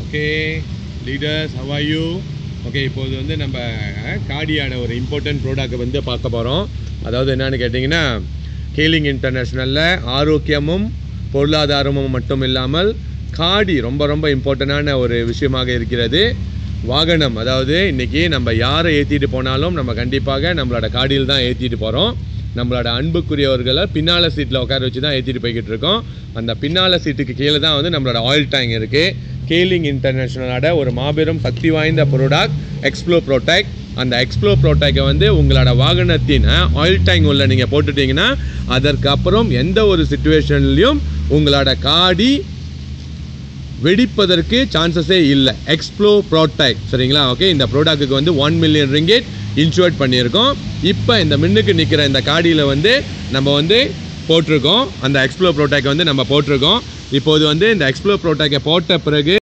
okay leaders how are you okay இப்போது வந்து நம்ம அஹ், காடியான ஒரு இம்பார்ட்டன்ட் ப்ராடக்ட் வந்து பார்க்க போகிறோம் அதாவது என்னன்னு கேட்டிங்கன்னா கேலிங் இன்டர்நேஷ்னலில் ஆரோக்கியமும் பொருளாதாரமும் மட்டும் இல்லாமல் காடி ரொம்ப ரொம்ப இம்பார்ட்டண்டான ஒரு விஷயமாக இருக்கிறது வாகனம் அதாவது இன்னைக்கு நம்ம யாரை ஏற்றிட்டு போனாலும் நம்ம கண்டிப்பாக நம்மளோட காடியில் தான் ஏற்றிட்டு போகிறோம் நம்மளோட அன்புக்குரியவர்களை பின்னால சீட்டில் உட்கார வச்சு தான் ஏற்றிட்டு போய்கிட்டு இருக்கோம் அந்த பின்னால சீட்டுக்கு கீழே தான் வந்து நம்மளோட ஆயில் டேங்க் இருக்குது கேலிங் இன்டர்நேஷ்னலோட ஒரு மாபெரும் சக்தி வாய்ந்த ப்ராடக்ட் எக்ஸ்ப்ளோ ப்ரோடெக்ட் அந்த எக்ஸ்ப்ளோ ப்ரோடெக்டை வந்து உங்களோட வாகனத்தின் ஆயில் டேங்க் உள்ள நீங்கள் போட்டுட்டீங்கன்னா அதற்கப்புறம் எந்த ஒரு சுச்சுவேஷன்லையும் உங்களோட காடி வெடிப்பதற்கு சான்சஸே இல்லை எக்ஸ்ப்ளோ ப்ரோடெக்ட் சரிங்களா ஓகே இந்த ப்ராடக்ட்டுக்கு வந்து ஒன் மில்லியன் ரிங்கெட் இன்சூர்ட் பண்ணியிருக்கோம் இப்போ இந்த மின்னுக்கு நிற்கிற இந்த காடியில் வந்து நம்ம வந்து போட்டிருக்கோம் அந்த எக்ஸ்ப்ளோ ப்ரோடெக்ட் வந்து நம்ம போட்டிருக்கோம் இப்போது வந்து இந்த எக்ஸ்ப்ளோ ப்ரோடெக்டை போட்ட பிறகு